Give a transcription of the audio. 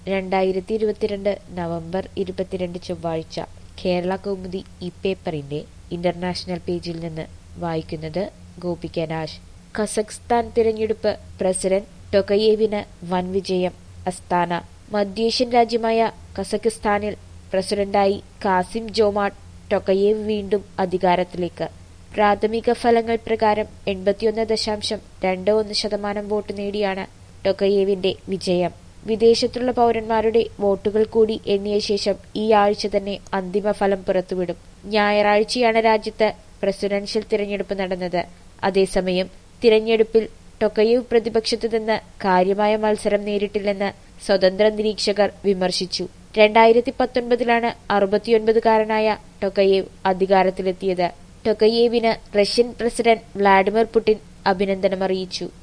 രണ്ടായിരത്തി ഇരുപത്തിരണ്ട് നവംബർ ഇരുപത്തിരണ്ട് ചൊവ്വാഴ്ച കേരള കൗമുദി ഈ പേപ്പറിന്റെ ഇന്റർനാഷണൽ പേജിൽ നിന്ന് വായിക്കുന്നത് ഗോപിക നാശ് കസഖ്സ്ഥാൻ തിരഞ്ഞെടുപ്പ് പ്രസിഡന്റ് ടൊക്കയേവിന് വൻ വിജയം അസ്താന മധ്യേഷ്യൻ രാജ്യമായ കസഖ്സ്ഥാനിൽ പ്രസിഡന്റായി കാസിം ജോമാട്ട് ടൊക്കയേവ് വീണ്ടും അധികാരത്തിലേക്ക് പ്രാഥമിക ഫലങ്ങൾ പ്രകാരം എൺപത്തിയൊന്ന് ദശാംശം രണ്ട് ഒന്ന് ശതമാനം വോട്ട് നേടിയാണ് ടൊക്കയേവിന്റെ വിജയം വിദേശത്തുള്ള പൗരന്മാരുടെ വോട്ടുകൾ കൂടി എണ്ണിയ ശേഷം ഈ ആഴ്ച തന്നെ അന്തിമ ഫലം പുറത്തുവിടും ഞായറാഴ്ചയാണ് രാജ്യത്ത് പ്രസിഡൻഷ്യൽ തിരഞ്ഞെടുപ്പ് നടന്നത് അതേസമയം തിരഞ്ഞെടുപ്പിൽ ടൊക്കയേവ് പ്രതിപക്ഷത്തു നിന്ന് കാര്യമായ മത്സരം നേരിട്ടില്ലെന്ന് സ്വതന്ത്ര നിരീക്ഷകർ വിമർശിച്ചു രണ്ടായിരത്തി പത്തൊൻപതിലാണ് അറുപത്തിയൊൻപതുകാരനായ ടൊക്കയേവ് അധികാരത്തിലെത്തിയത് ടൊക്കയേവിന് റഷ്യൻ പ്രസിഡന്റ് വ്ളാഡിമിർ പുടിൻ അഭിനന്ദനമറിയിച്ചു